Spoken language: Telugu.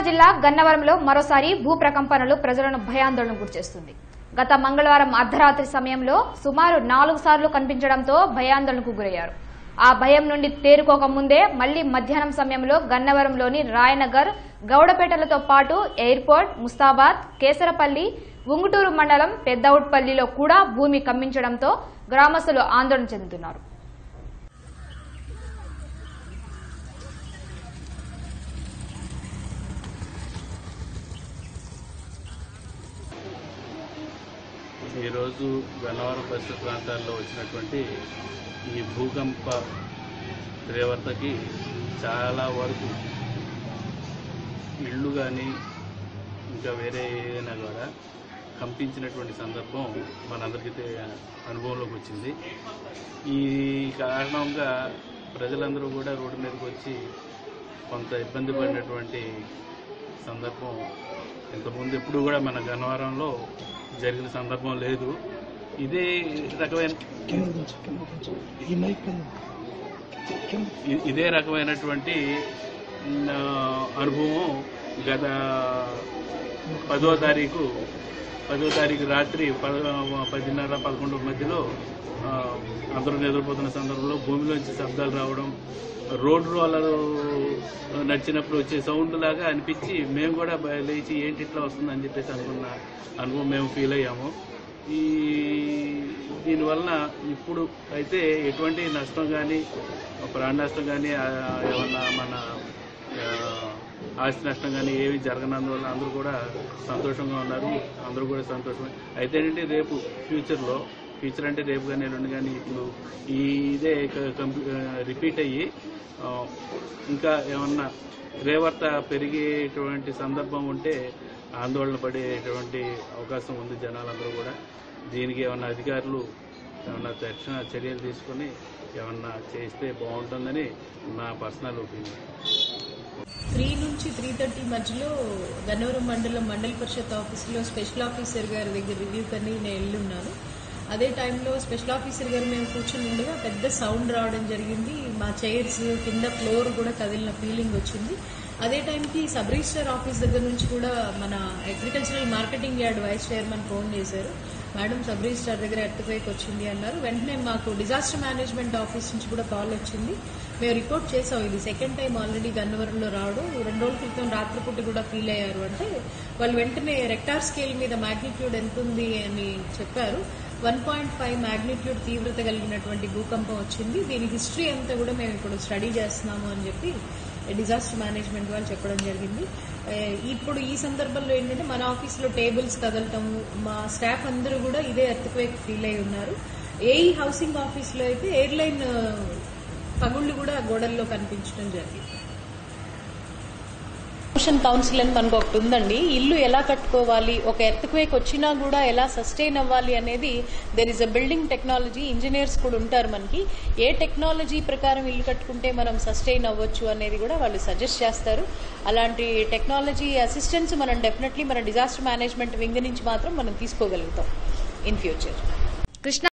జిల్లా గన్నవరంలో మరోసారి భూ ప్రకంపనలు ప్రజలను భయాందోళనకు గురిచేస్తుంది గత మంగళవారం అర్ధరాత్రి సమయంలో సుమారు నాలుగు సార్లు కనిపించడంతో భయాందోళనకు గురయ్యారు ఆ భయం నుండి తేరుకోక ముందే మళ్లీ మధ్యాహ్నం సమయంలో గన్నవరంలోని రాయనగర్ గౌడపేటలతో పాటు ఎయిర్పోర్ట్ ముస్తాబాద్ కేసరపల్లి ఉంగుటూరు మండలం పెద్దవుట్పల్లిలో కూడా భూమి కంపించడంతో గ్రామస్తులు ఆందోళన చెందుతున్నారు ఈరోజు గన్నవరం పరిసర ప్రాంతాల్లో వచ్చినటువంటి ఈ భూకంప తీవ్రతకి చాలా వరకు ఇళ్ళు కానీ ఇంకా వేరే ఏదైనా కూడా కంపించినటువంటి సందర్భం మనందరికీ తె- అనుభవంలోకి వచ్చింది ఈ కారణంగా ప్రజలందరూ కూడా రోడ్డు మీదకి వచ్చి కొంత ఇబ్బంది పడినటువంటి సందర్భం ఇంతకుముందు ఎప్పుడు కూడా మన గన్నవరంలో జరిగిన సందర్భం లేదు ఇదే రకమైన కింద దించు కింద దించు ఈ మైక్ కింద కింద ఇ- ఇదే రకమైనటువంటి మ్, ఆ, అనుభవం గత పదో తారీఖు పదో తారీఖు రాత్రి పద పదిన్నర పదకొండు మధ్యలో ఆ, అందరూ నిద్రపోతున్న సందర్భంలో భూమిలోంచి శబ్దాలు రావడం రోడ్ రోలర్ నడిచినప్పుడు వచ్చే సౌండ్ లాగా అనిపించి మేము కూడా బయ- లేచి ఏంటి ఇట్లా వస్తుంది అని చెప్పేసి అనుకున్న అనుభవం మేము ఫీల్ అయ్యాము ఈ దీనివలన ఇప్పుడు అయితే ఎటువంటి నష్టం కానీ ప్రాణ నష్టం కానీ ఆ, ఏమన్నా మన ఆ, ఆస్తి నష్టం కానీ ఏవి జరగనందువల్ల అందరూ కూడా సంతోషంగా ఉన్నారు అందరూ కూడా సంతోషమే అయితే ఏంటంటే రేపు ఫ్యూచర్లో ఫ్యూచర్ అంటే రేపు కానీ ఎల్లుండి కానీ ఇప్పుడు ఈ ఇదే కంప్యూ రిపీట్ అయ్యి ఆ, ఇంకా ఏమన్నా రేవర్త పెరిగేటువంటి సందర్భం ఉంటే ఆందోళన పడేటువంటి అవకాశం ఉంది జనాలందరూ కూడా దీనికి ఏమన్నా అధికారులు ఏమన్నా తక్షణ చర్యలు తీసుకొని ఏమన్నా చేస్తే బాగుంటుందని నా పర్సనల్ ఒపీనియన్ త్రీ నుంచి త్రీ థర్టీ మధ్యలో గన్నవరం మండలం మండల పరిషత్ ఆఫీసులో స్పెషల్ ఆఫీసర్ గారి దగ్గర రివ్యూ కని నేను వెళ్ళున్నాను అదే టైంలో స్పెషల్ ఆఫీసర్ గారు మేము కూర్చుని ఉండగా పెద్ద సౌండ్ రావడం జరిగింది మా చైర్స్ కింద ఫ్లోర్ కూడా కదిలిన ఫీలింగ్ వచ్చింది అదే టైంకి సబ్ రిజిస్టర్ ఆఫీస్ దగ్గర నుంచి కూడా మన agricultural marketing yard vice chairman phone చేశారు మేడం సబ్ రిజిస్టార్ దగ్గర ఎర్త్క్వేక్ వచ్చింది అన్నారు వెంటనే మాకు డిజాస్టర్ మేనేజ్మెంట్ ఆఫీస్ నుంచి కూడా కాల్ వచ్చింది మేము రిపోర్ట్ చేసాం ఇది సెకండ్ టైం ఆల్రెడీ గన్నవరంలో రావడం రెండు రోజుల క్రితం రాత్రిపూట కూడా ఫీల్ అయ్యారు అంటే వాళ్ళు వెంటనే రెక్టార్ స్కేల్ మీద మాగ్నిట్యూడ్ ఎంత ఉంది అని చెప్పారు వన్ పాయింట్ ఫైవ్ మాగ్నిట్యూడ్ తీవ్రత కలిగినటువంటి భూకంపం వచ్చింది దీని హిస్టరీ అంతా కూడా మేము ఇప్పుడు స్టడీ చేస్తున్నాము అని చెప్పి డిజాస్టర్ మేనేజ్మెంట్ వాళ్ళు చెప్పడం జరిగింది ఏ, ఇప్పుడు ఈ సందర్భంలో ఏంటంటే మన ఆఫీస్లో టేబుల్స్ కదలటము మా స్టాఫ్ అందరూ కూడా ఇదే ఎర్త్క్వేక్ ఫీల్ అయి ఉన్నారు ఏఈ హౌసింగ్ ఆఫీస్లో అయితే ఎయిర్లైన్ పగుళ్ళు కూడా గోడల్లో కనిపించడం జరిగింది ప్రమోషన్ కౌన్సిల్ అని మనకు ఒకటి ఉందండి ఇల్లు ఎలా కట్టుకోవాలి ఒక ఎర్త్క్వేక్ వచ్చినా కూడా ఎలా సస్టైన్ అవ్వాలి అనేది there is a building technology engineers కూడా ఉంటారు మనకి ఏ టెక్నాలజీ ప్రకారం ఇల్లు కట్టుకుంటే మనం సస్టైన్ అవ్వచ్చు అనేది కూడా వాళ్ళు సజెస్ట్ చేస్తారు అలాంటి టెక్నాలజీ అసిస్టెన్స్ మనం డెఫినెట్లీ మన డిజాస్టర్ మేనేజ్మెంట్ వింగ్ నుంచి మాత్రం మనం తీసుకోగలుగుతాం ఇన్ ఫ్యూచర్ కృష్ణా